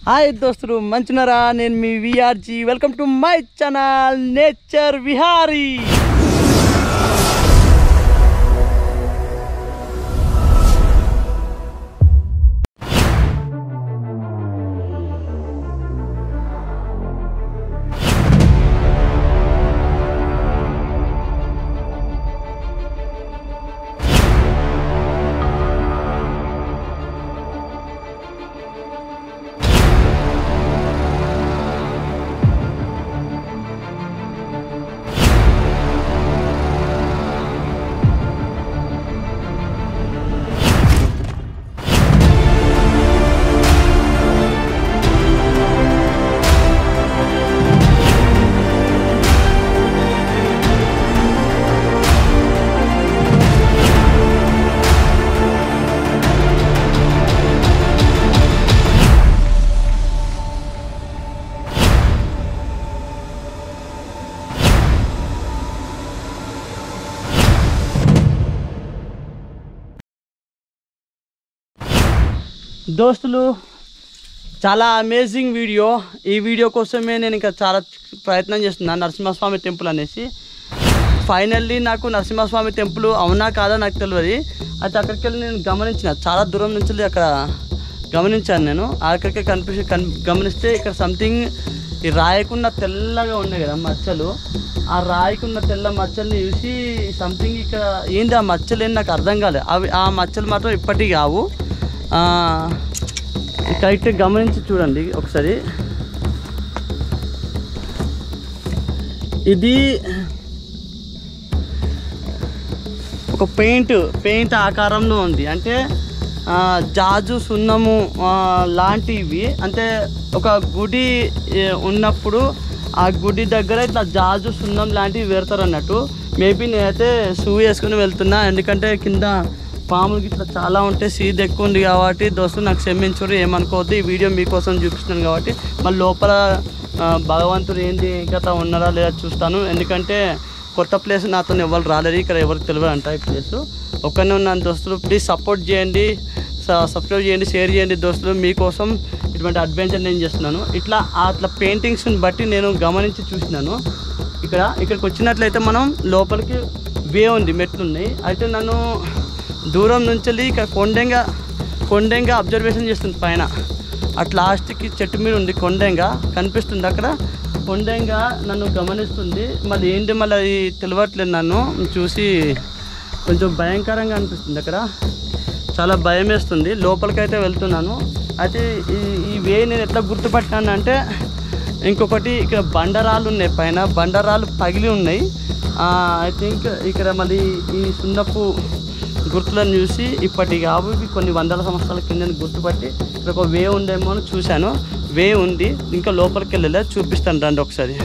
Hi దోస్తులు మంచున్నారా నేను మీ VRG welcome to my channel nature Vihari దోస్తులు చాలా అమేజింగ్ వీడియో ఈ వీడియో కోసమే నేను ఇంకా చాలా ప్రయత్నం చేస్తున్నాను నరసింహస్వామి టెంపుల్ అనేసి ఫైనల్లీ నాకు నరసింహస్వామి టెంపుల్ అవునా కాదా నాకు తెలియదు అయితే అక్కడికి వెళ్ళి నేను గమనించిన చాలా దూరం నుంచి వెళ్ళి అక్కడ గమనించాను నేను అక్కడికి కనిపించి కన్ గమనిస్తే ఇక్కడ సంథింగ్ ఈ రాయకున్న తెల్లగా ఉన్నాయి కదా మచ్చలు ఆ రాయకున్న తెల్ల మచ్చల్ని చూసి సంథింగ్ ఇక్కడ ఏంది ఆ మచ్చలు ఏంటి నాకు అర్థం కాలేదు అవి ఆ మచ్చలు మాత్రం ఇప్పటికీ కావు ఆ, కరెక్ట్ గమనించి చూడండి ఒకసారి ఇది ఒక పెయింట్ పెయింట్ ఆకారంలో ఉంది అంటే ఆ, జాజు సున్నము ఆ, లాంటివి అంటే ఒక గుడి ఏ, ఉన్నప్పుడు ఆ గుడి దగ్గర ఇట్లా జాజు సున్నం లాంటివి పెడతారు అన్నట్టు మేబీ నేనైతే షూ వేసుకుని వెళ్తున్నా ఎందుకంటే కింద పాములు ఇట్లా చాలా ఉంటే సీడ్ ఎక్కువ ఉంది కాబట్టి దోస్తులు నాకు క్షమించరు ఏమనుకోవద్దు ఈ వీడియో మీకోసం చూపిస్తున్నాను కాబట్టి మళ్ళీ లోపల ఆ, భగవంతుడు ఏంటి ఇంకా ఉన్నారా లేదా చూస్తాను ఎందుకంటే కొత్త ప్లేస్ నాతో ఎవరు రాలేరు ఇక్కడ ఎవరికి తెలియదు అంట ఈ ప్లేస్ ఒక్కనే ఉన్నాను దోస్తులు ప్లీజ్ సపోర్ట్ చేయండి స- సబ్స్క్రైబ్ చేయండి షేర్ చేయండి దోస్తులు మీకోసం ఇటువంటి అడ్వెంచర్ నేను చేస్తున్నాను ఇట్లా ఆ అట్లా పెయింటింగ్స్ని బట్టి నేను గమనించి చూసినాను ఇక్కడ ఇక్కడికి వచ్చినట్లయితే మనం లోపలికి వే ఉంది మెట్లు ఉన్నాయి అయితే నన్ను దూరం నుంచి వెళ్ళి ఇక్కడ కొండెంగా కొండెంగా అబ్జర్వేషన్ చేస్తుంది పైన అట్ లాస్ట్కి చెట్టు మీద ఉంది కొండెంగా కనిపిస్తుంది అక్కడ కొండెంగా నన్ను గమనిస్తుంది మళ్ళీ ఏంటి మళ్ళీ అది తెలియట్లేదు నన్ను చూసి కొంచెం భయంకరంగా అనిపిస్తుంది అక్కడ చాలా భయం వేస్తుంది లోపలికైతే వెళ్తున్నాను అయితే ఈ ఈ వే నేను ఎట్లా గుర్తుపట్టాను అంటే ఇంకొకటి ఇక్కడ బండరాలు ఉన్నాయి పైన బండరాలు పగిలి ఉన్నాయి ఐ థింక్ ఇక్కడ మళ్ళీ ఈ సున్నపు గుర్తులను చూసి ఇప్పటి కావు ఇవి కొన్ని వందల సంవత్సరాల కింద గుర్తుపట్టి ఇక్కడ ఒక వే ఉందేమో అని చూశాను వే ఉంది ఇంకా లోపలికి వెళ్ళలే చూపిస్తాను రండి ఒకసారి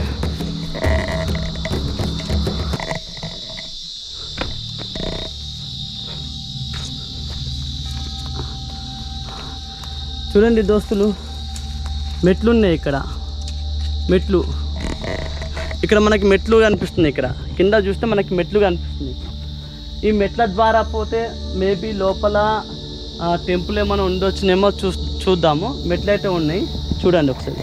చూడండి దోస్తులు మెట్లు ఉన్నాయి ఇక్కడ మెట్లు ఇక్కడ మనకి మెట్లు కనిపిస్తున్నాయి ఇక్కడ కింద చూస్తే మనకి మెట్లు కనిపిస్తుంది ఈ మెట్ల ద్వారా పోతే మేబీ లోపల టెంపుల్ ఏమైనా ఉండొచ్చునేమో చూ చూద్దాము మెట్లు అయితే ఉన్నాయి చూడండి ఒకసారి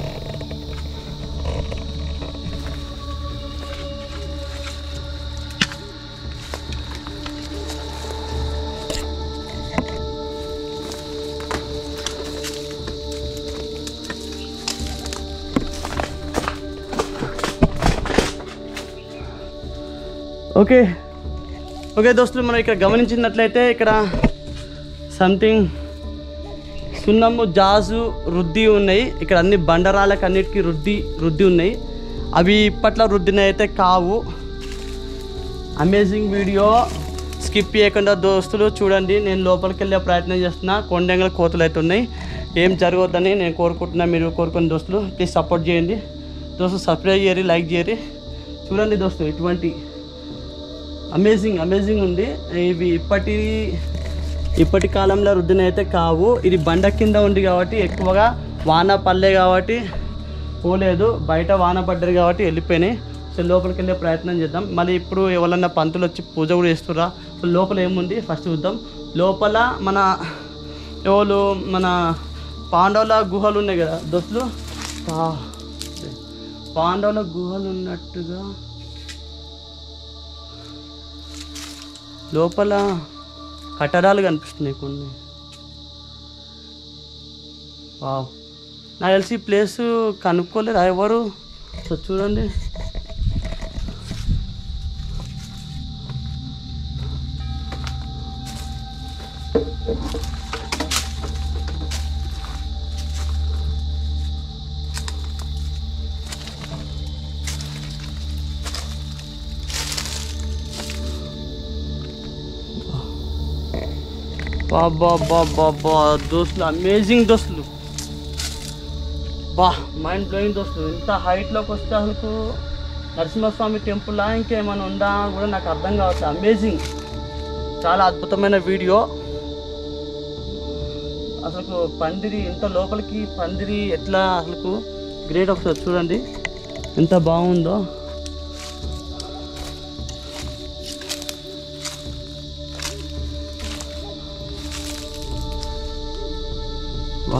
ఓకే ఓకే దోస్తులు మనం ఇక్కడ గమనించినట్లయితే ఇక్కడ సంథింగ్ సున్నము జాజు రుద్ది ఉన్నాయి ఇక్కడ అన్ని బండరాలకు అన్నిటికీ రుద్ది రుద్ది ఉన్నాయి అవి ఇప్పట్లో రుద్దిన అయితే కావు అమేజింగ్ వీడియో స్కిప్ చేయకుండా దోస్తులు చూడండి నేను లోపలికి వెళ్ళే ప్రయత్నం చేస్తున్నా కొండెంగల కోతులు అయితే ఉన్నాయి ఏం జరగవద్దని నేను కోరుకుంటున్నా మీరు కోరుకున్న దోస్తులు ప్లీజ్ సపోర్ట్ చేయండి దోస్తులు సబ్స్క్రైబ్ చేయరి లైక్ చేయరి చూడండి దోస్తులు ఇటువంటి అమేజింగ్ అమేజింగ్ ఉంది ఇవి ఇప్పటి ఇప్పటి కాలంలో రుద్దిన అయితే కావు ఇది బండ కింద ఉంది కాబట్టి ఎక్కువగా వాన పల్లె కాబట్టి పోలేదు బయట వాన పడ్డది కాబట్టి వెళ్ళిపోయినాయి సో లోపలికి వెళ్ళే ప్రయత్నం చేద్దాం మళ్ళీ ఇప్పుడు ఎవరన్నా పంతులు వచ్చి పూజ కూడా చేస్తురా సో లోపల ఏముంది ఫస్ట్ చూద్దాం లోపల మన ఎవరు మన పాండవుల గుహలు ఉన్నాయి కదా దోస్తులు పా- పాండవుల గుహలు ఉన్నట్టుగా లోపల కట్టడాలు కనిపిస్తున్నాయి కొన్ని వావ్ నాకు తెలిసి ఈ ప్లేస్ కనుక్కోలేదా ఎవరు సో చూడండి బాబా బాబా బా దోస్తులు అమేజింగ్ దోస్తులు బా మైండ్ బ్లోయింగ్ దోస్తులు ఇంత హైట్లోకి వస్తే అసలు నరసింహస్వామి టెంపుల్ ఇంకేమైనా ఉందా కూడా నాకు అర్థం కావట్లేదు అమేజింగ్ చాలా అద్భుతమైన వీడియో అసలు పందిరి ఇంత లోపలికి పందిరి ఎట్లా అసలు గ్రేట్ ఒకసారి చూడండి ఎంత బాగుందో వా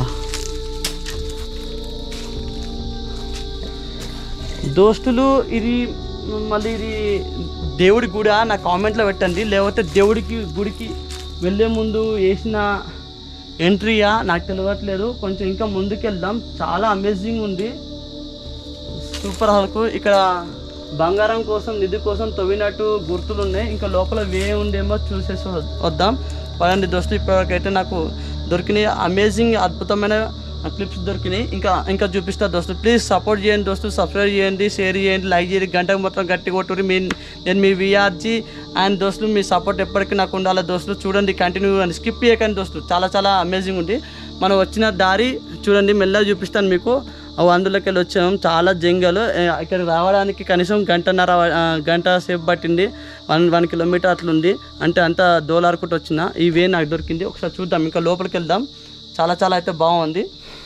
దోస్తులు ఇది మళ్ళీ ఇది దేవుడి గుడి నా కామెంట్లో పెట్టండి లేకపోతే దేవుడికి గుడికి వెళ్ళే ముందు వేసిన ఎంట్రీయా నాకు తెలియట్లేదు కొంచెం ఇంకా ముందుకు వెళ్దాం చాలా అమేజింగ్ ఉంది సూపర్ హల్కు ఇక్కడ బంగారం కోసం నిధి కోసం తవ్వినట్టు గుర్తులు ఉన్నాయి ఇంకా లోపల వే ఉందేమో చూసేసి వద్- వద్దాం పదండి దోస్తు ఇప్పటివరకైతే నాకు దొరికినాయి అమేజింగ్ అద్భుతమైన క్లిప్స్ దొరికినాయి ఇంకా ఇంకా చూపిస్తా దోస్తు ప్లీజ్ సపోర్ట్ చేయండి దోస్తు సబ్స్క్రైబ్ చేయండి షేర్ చేయండి లైక్ చేయండి గంటకు మొత్తం గట్టి కొట్టుకుని మీ నేను మీ విఆర్జీ అండ్ దోస్తులు మీ సపోర్ట్ ఎప్పటికీ నాకు ఉండాలి దోస్తులు చూడండి కంటిన్యూ అని స్కిప్ చేయకండి దోస్తులు చాలా చాలా అమేజింగ్ ఉంది మనం వచ్చిన దారి చూడండి మెల్లగా చూపిస్తాను మీకు అవి అందులోకి వెళ్ళి వచ్చాము చాలా జంగల్ ఏ, ఇక్కడికి రావడానికి కనీసం గంటన్నర ఆ, గంట సేపు పట్టింది వన్ వన్ కిలోమీటర్ అట్లుంది అంటే అంత దోలారుకుంటూ వచ్చిన ఈ వే నాకు దొరికింది ఒకసారి చూద్దాం ఇంకా లోపలికి వెళ్దాం చాలా చాలా అయితే బాగుంది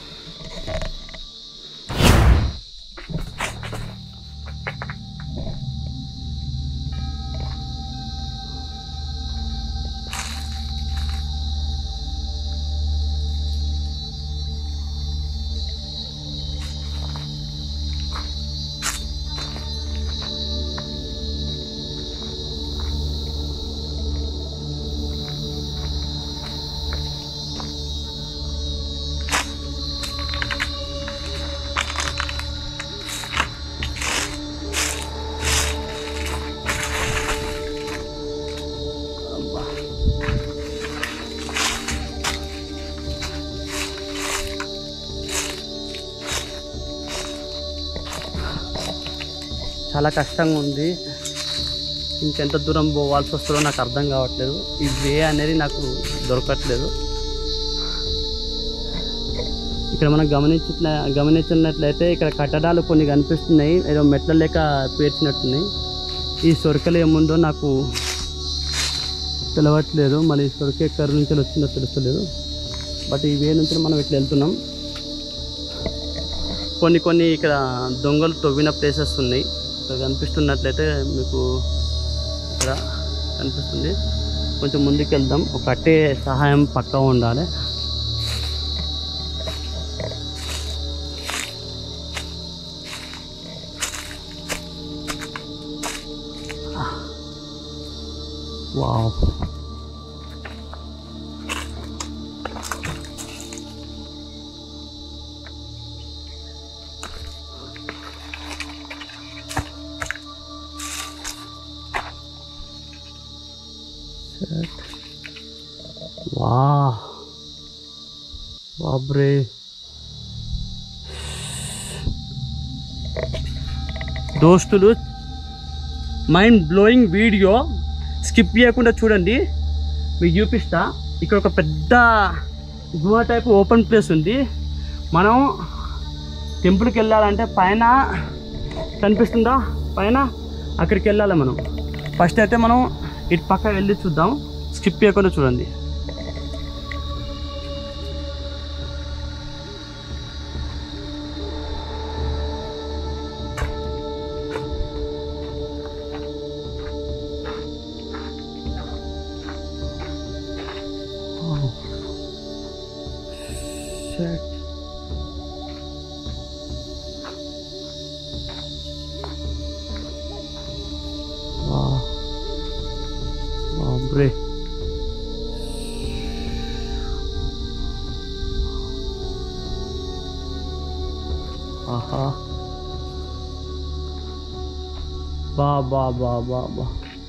అబ్బా. చాలా కష్టంగా ఉంది ఇంకెంత దూరం పోవాల్సి వస్తుందో నాకు అర్థం కావట్లేదు ఈ వే అనేది నాకు దొరకట్లేదు ఇక్కడ మనం గమనించిన గమనించినట్లయితే ఇక్కడ కట్టడాలు కొన్ని కనిపిస్తున్నాయి ఏదో మెట్ల లేక పేర్చినట్టున్నాయి ఈ సొరకలు ఏముందో నాకు తెలవట్లేదు మళ్ళీ ఈ సొరక ఎక్కడి నుంచి వచ్చిందో తెలుస్తలేదు బట్ ఈ వే నుంచి మనం ఇట్లా వెళ్తున్నాం కొన్ని కొన్ని ఇక్కడ దొంగలు తవ్విన ప్లేసెస్ ఉన్నాయి ఇక్కడ కనిపిస్తున్నట్లయితే మీకు ఇక్కడ కనిపిస్తుంది కొంచెం ముందుకు వెళ్దాం ఒక అట్టే సహాయం పక్కా ఉండాలి వావ్ వా బాబ్రే దోస్తులు మైండ్ బ్లోయింగ్ వీడియో స్కిప్ చేయకుండా చూడండి మీకు చూపిస్తా ఇక్కడ ఒక పెద్ద గుహ టైప్ ఓపెన్ ప్లేస్ ఉంది మనం టెంపుల్కి వెళ్ళాలంటే పైన కనిపిస్తుందా పైన అక్కడికి వెళ్ళాలి మనం ఫస్ట్ అయితే మనం ఇటు పక్క వెళ్ళి చూద్దాం స్కిప్ చేయకుండా చూడండి Shit. బాబ్రే ఆహా బా బా బా బా బా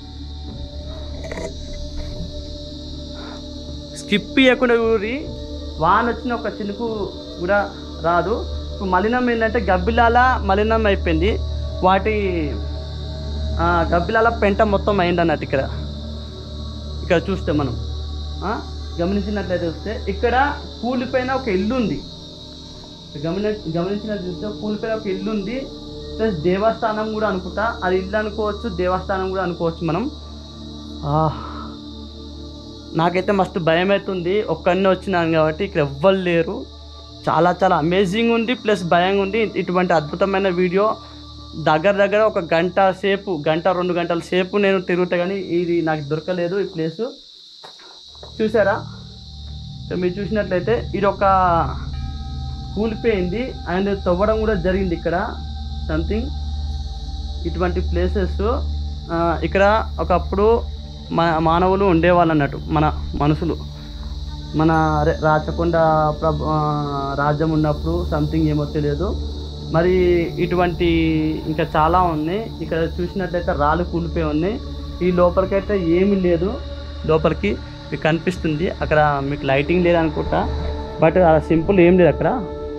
స్కిప్ చేయకుండా ఊరి వాన వచ్చిన ఒక చినుకు కూడా రాదు ఇప్పుడు మలినం ఏంటంటే గబ్బిలాల మలినం అయిపోయింది వాటి ఆ, గబ్బిలాల పెంట మొత్తం అయింది అన్నట్టు ఇక్కడ ఇక్కడ చూస్తే మనం ఆ, గమనించినట్లయితే చూస్తే ఇక్కడ కూలిపోయిన ఒక ఇల్లు ఉంది గమని గమనించినట్టు చూస్తే కూలిపోయిన ఒక ఇల్లు ఉంది ప్లస్ దేవస్థానం కూడా అనుకుంటా అది ఇల్లు అనుకోవచ్చు దేవస్థానం కూడా అనుకోవచ్చు మనం ఆ, నాకైతే మస్తు భయం అవుతుంది ఒక్కడినే వచ్చినాను కాబట్టి ఇక్కడ ఎవ్వరు లేరు చాలా చాలా అమేజింగ్ ఉంది ప్లస్ భయంగా ఉంది ఇటువంటి అద్భుతమైన వీడియో దగ్గర దగ్గర ఒక గంట సేపు గంట రెండు గంటల సేపు నేను తిరుగుతా కానీ ఇది నాకు దొరకలేదు ఈ ప్లేసు చూసారా సో మీరు చూసినట్లయితే ఇది ఒక కూలిపోయింది అండ్ తవ్వడం కూడా జరిగింది ఇక్కడ సంథింగ్ ఇటువంటి ప్లేసెస్ ఇక్కడ ఒకప్పుడు మన మానవులు ఉండేవాళ్ళు అన్నట్టు మన మనుషులు మన అదే రాచకొండ ప్రభ ఆ, రాజ్యం ఉన్నప్పుడు సంథింగ్ ఏమో తెలియదు మరి ఇటువంటి ఇంకా చాలా ఉన్నాయి ఇక్కడ చూసినట్లయితే రాళ్ళు కూలిపోయి ఉన్నాయి ఈ లోపలికైతే ఏమీ లేదు లోపలికి మీకు కనిపిస్తుంది అక్కడ మీకు లైటింగ్ లేదనుకుంటా బట్ అలా సింపుల్ ఏం లేదు అక్కడ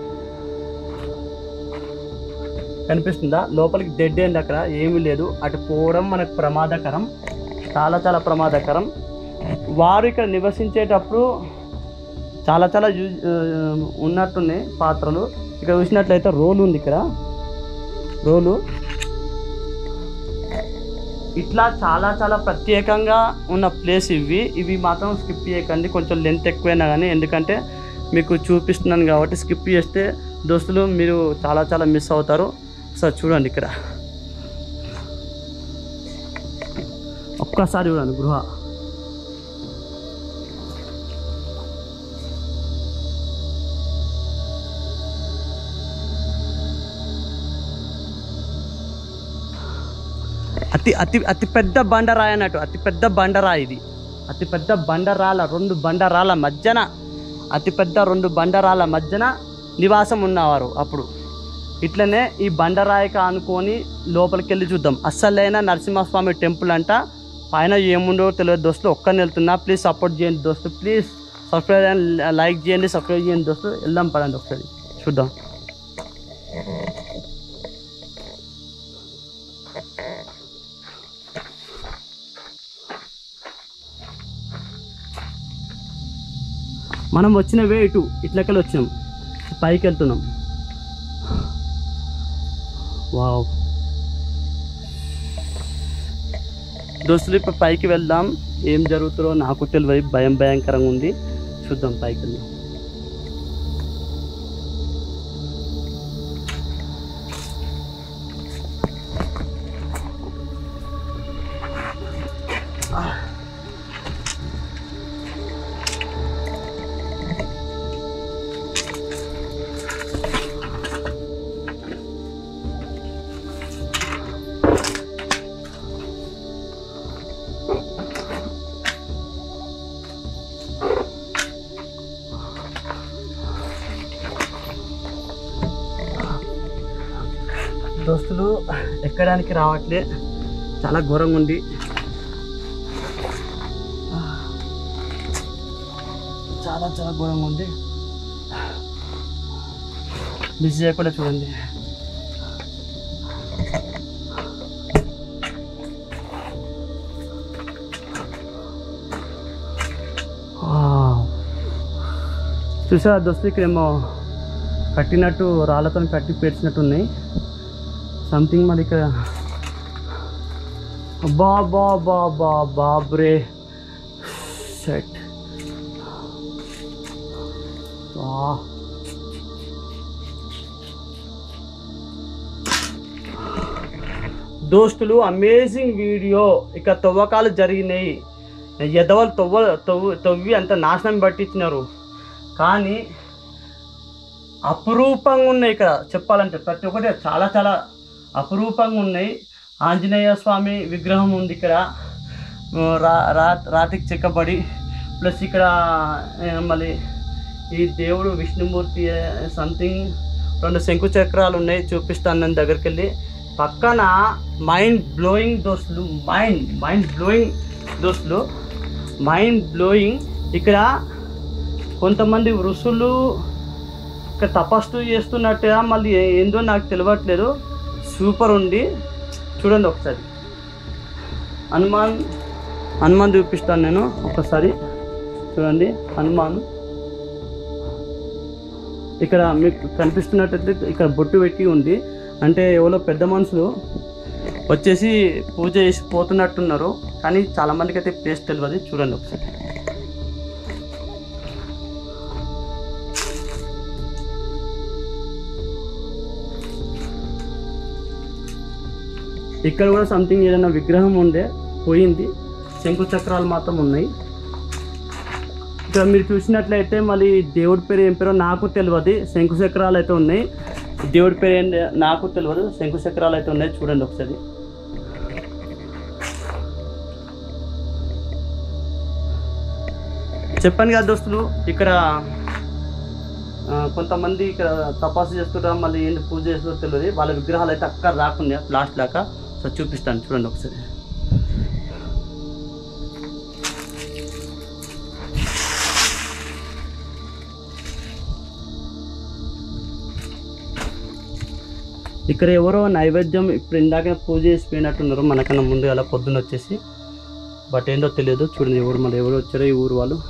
కనిపిస్తుందా లోపలికి డెడ్ ఎండ్ అక్కడ ఏమీ లేదు అటు పోవడం మనకు ప్రమాదకరం చాలా చాలా ప్రమాదకరం వారు ఇక్కడ నివసించేటప్పుడు చాలా చాలా యూజ్ ఉన్నట్టున్నాయి పాత్రలు ఇక్కడ చూసినట్లయితే రోలు ఉంది ఇక్కడ రోలు ఇట్లా చాలా చాలా ప్రత్యేకంగా ఉన్న ప్లేస్ ఇవి ఇవి మాత్రం స్కిప్ చేయకండి కొంచెం లెంత్ ఎక్కువైనా కానీ ఎందుకంటే మీకు చూపిస్తున్నాను కాబట్టి స్కిప్ చేస్తే దోస్తులు మీరు చాలా చాలా మిస్ అవుతారు సో చూడండి ఇక్కడ ఒక్కసారి చూడండి గృహ అతి అతి అతి పెద్ద బండరాయి అన్నట్టు అతి పెద్ద బండరాయి ఇది అతి పెద్ద బండరాల రెండు బండరాల మధ్యన అతి పెద్ద రెండు బండరాల మధ్యన నివాసం ఉన్నవారు అప్పుడు ఇట్లనే ఈ బండరాయిక అనుకొని లోపలికి వెళ్ళి చూద్దాం అస్సలైన నరసింహస్వామి టెంపుల్ అంట పైన ఏముండో తెలియదు దోస్తులు ఒక్కరిని వెళ్తున్నా ప్లీజ్ సపోర్ట్ చేయండి దోస్తు ప్లీజ్ సబ్స్క్రైబ్ చేయండి లైక్ చేయండి సబ్స్క్రైబ్ చేయండి దోస్తు వెళ్దాం పదండి ఒకసారి చూద్దాం మనం వచ్చిన వే ఇటు ఇట్లకెళ్ళి వచ్చినాం పైకి వెళ్తున్నాం వావ్ దోస్తులు ఇప్పుడు పైకి వెళ్దాం ఏం జరుగుతుందో నాకు తెలియదు భయం భయంకరంగా ఉంది చూద్దాం పైకి వెళ్దాం దోస్తులు ఎక్కడానికి రావట్లే చాలా ఘోరంగా ఉంది చాలా చాలా ఘోరంగా ఉంది మిస్ చేయకుండా చూడండి వావ్. చూసారా దోస్తు ఇక్కడేమో కట్టినట్టు రాళ్ళతో కట్టి పేర్చినట్టు ఉన్నాయి సంథింగ్ మరి ఇక్కడ బా బా బా బా బాబ్రే సెట్ దోస్తులు అమేజింగ్ వీడియో ఇక తవ్వకాలు జరిగినాయి ఎదవలు తవ్వ తవ్వు తవ్వి అంత నాశనం పట్టించినారు కానీ అపురూపంగా ఉన్నాయి ఇక్కడ చెప్పాలంటే ప్రతి ఒక్కటి చాలా చాలా అపురూపంగా ఉన్నాయి ఆంజనేయ స్వామి విగ్రహం ఉంది ఇక్కడ ఆ, రా రా రాతికి చెక్కబడి ప్లస్ ఇక్కడ ఆ, మళ్ళీ ఈ దేవుడు విష్ణుమూర్తి సంథింగ్ రెండు శంకు చక్రాలు ఉన్నాయి చూపిస్తాను నేను దగ్గరికి వెళ్ళి పక్కన మైండ్ బ్లోయింగ్ దోస్తులు మైండ్ మైండ్ బ్లోయింగ్ దోస్తులు మైండ్ బ్లోయింగ్ ఇక్కడ కొంతమంది ఋషులు ఇక్కడ తపస్సు చేస్తున్నట్టుగా మళ్ళీ ఏ- ఏందో నాకు తెలియట్లేదు సూపర్ ఉంది చూడండి ఒకసారి హనుమాన్ హనుమాన్ చూపిస్తాను నేను ఒకసారి చూడండి హనుమాన్ ఇక్కడ మీకు కనిపిస్తున్నట్టయితే ఇక్కడ బొట్టు పెట్టి ఉంది అంటే ఎవరో పెద్ద మనుషులు వచ్చేసి పూజ చేసి పోతున్నట్టున్నారు కానీ చాలా మందికి అయితే ప్లేస్ తెలియదు చూడండి ఒకసారి ఇక్కడ కూడా సంథింగ్ ఏదైనా విగ్రహం ఉండే పోయింది శంకు చక్రాలు మాత్రం ఉన్నాయి ఇక్కడ మీరు చూసినట్లయితే మళ్ళీ దేవుడి పేరు ఏం పేరో నాకు తెలియదు శంకు చక్రాలు అయితే ఉన్నాయి దేవుడి పేరు ఏం నాకు తెలియదు శంకు చక్రాలు అయితే ఉన్నాయి చూడండి ఒకసారి చెప్పాను కదా దోస్తులు ఇక్కడ ఆ, కొంతమంది ఇక్కడ తపాసు చేస్తుంటారు మళ్ళీ ఏంటి పూజ చేస్తుందో తెలియదు వాళ్ళ విగ్రహాలు అయితే అక్కడ రాకుండా లాస్ట్ దాకా సో చూపిస్తాను చూడండి ఒకసారి ఇక్కడ ఎవరో నైవేద్యం ఇప్పుడు ఇందాక పూజ చేసి పోయినట్టున్నారు మనకన్నా ముందు అలా పొద్దున్న వచ్చేసి బట్ ఏందో తెలియదు చూడండి ఎవరు మళ్ళీ ఎవరు వచ్చారో ఈ ఊరు వాళ్ళు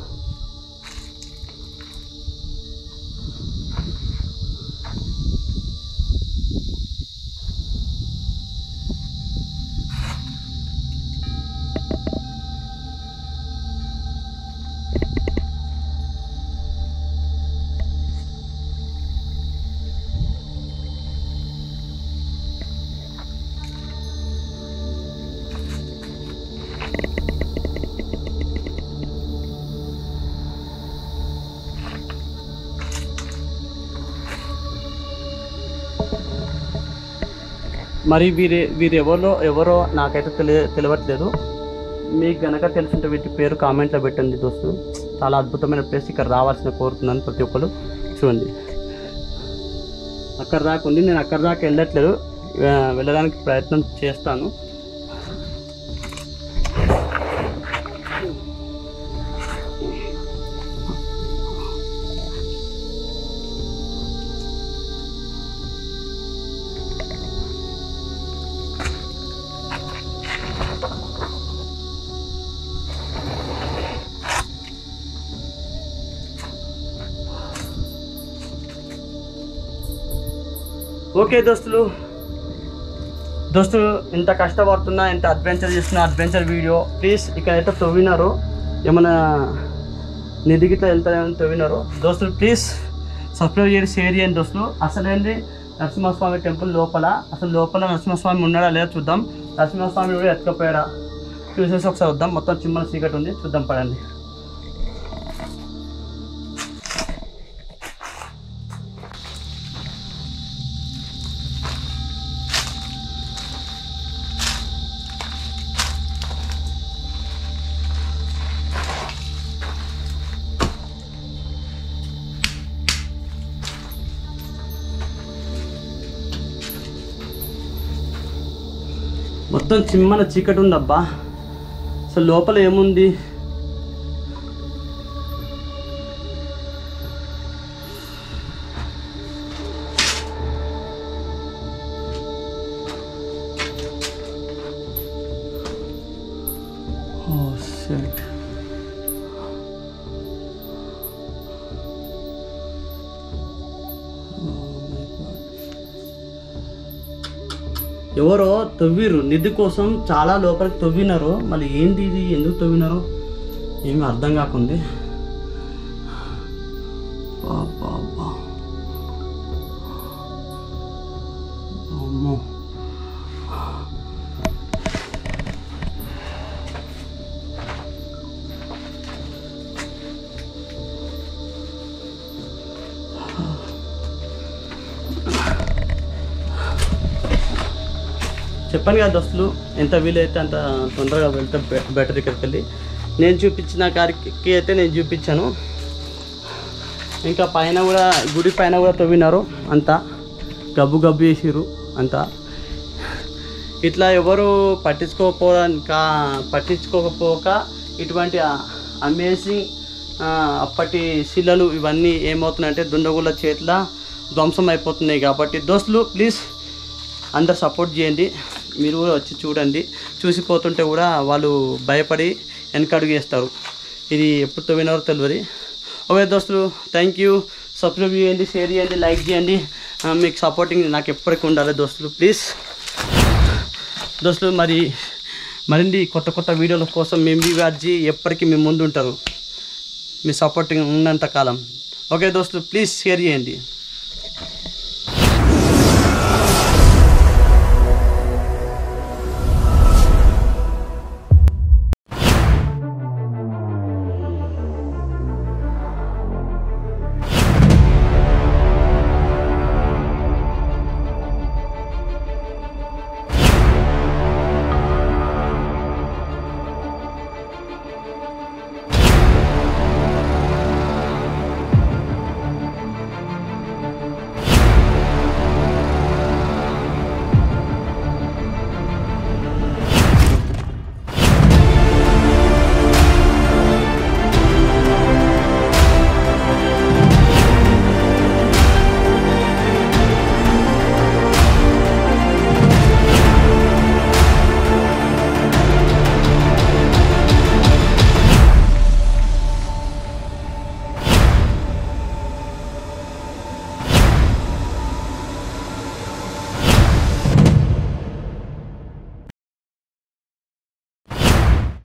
మరి వీరి వీరు ఎవరో ఎవరో నాకైతే తెలియ తెలియట్లేదు మీకు గనక తెలుసుంటే వీటి పేరు కామెంట్లో పెట్టండి దోస్తు చాలా అద్భుతమైన ప్లేస్ ఇక్కడ రావాల్సిన కోరుతున్నాను ప్రతి ఒక్కరు చూడండి అక్కడ దాకా ఉంది నేను అక్కడ దాకా వెళ్ళట్లేదు ఆ, వెళ్ళడానికి ప్రయత్నం చేస్తాను ఓకే దోస్తులు దోస్తులు ఇంత కష్టపడుతున్నా ఇంత అడ్వెంచర్ చేస్తున్నా అడ్వెంచర్ వీడియో ప్లీజ్ ఇక్కడైతే తవ్వినారు ఏమైనా నిధికి ఇట్లా వెళ్తారేమో తవ్వినారు దోస్తులు ప్లీజ్ సబ్స్క్రైబ్ చేయండి షేర్ చేయండి దోస్తులు అసలేంది నరసింహస్వామి టెంపుల్ లోపల అసలు లోపల నరసింహస్వామి ఉన్నాడా లేదా చూద్దాం నరసింహస్వామి కూడా ఎత్తుకపోయాడా చూసేసి ఒకసారి వద్దాం మొత్తం చిమ్మల చీకటి ఉంది చూద్దాం పడండి మొత్తం చిమ్మన చీకటి ఉందబ్బా అసలు లోపల ఏముంది Oh shit. ఎవరో తవ్విరు నిధి కోసం చాలా లోపలికి తవ్వినారు మళ్ళీ ఏంది ఇది ఎందుకు తవ్వినారు ఏమీ అర్థం కాకుంది అబ్బా, అబ్బా. అమ్మో. చెప్పాను కదా దోస్తులు ఎంత వీలైతే అంత తొందరగా వెళ్తే బె- బెటర్ ఇక్కడికి వెళ్ళి నేను చూపించిన కారికి అయితే నేను చూపించాను ఇంకా పైన కూడా గుడి పైన కూడా తవ్వినారు అంతా గబ్బు గబ్బు చేసిర్రు అంతా ఇట్లా ఎవరు పట్టించుకోకపోవడానికి పట్టించుకోకపోక ఇటువంటి అమేజింగ్ అప్పటి శిలలు ఇవన్నీ ఏమవుతున్నాయంటే దుండగుల చేతిలో ధ్వంసం అయిపోతున్నాయి కాబట్టి దోస్తులు ప్లీజ్ అందరు సపోర్ట్ చేయండి మీరు కూడా వచ్చి చూడండి చూసిపోతుంటే కూడా వాళ్ళు భయపడి వెనకడుగు వేస్తారు ఇది ఎప్పుడు తవ్వినారో తెలియదు ఓకే దోస్తులు థ్యాంక్ యూ సబ్స్క్రైబ్ చేయండి షేర్ చేయండి లైక్ చేయండి ఆ, మీకు సపోర్టింగ్ నాకు ఎప్పటికీ ఉండాలి దోస్తులు ప్లీజ్ దోస్తులు మరి మరిన్ని కొత్త కొత్త వీడియోల కోసం మేము వివార్జీ ఎప్పటికీ మీ ముందు ఉంటారు మీ సపోర్టింగ్ ఉన్నంత కాలం ఓకే దోస్తులు ప్లీజ్ షేర్ చేయండి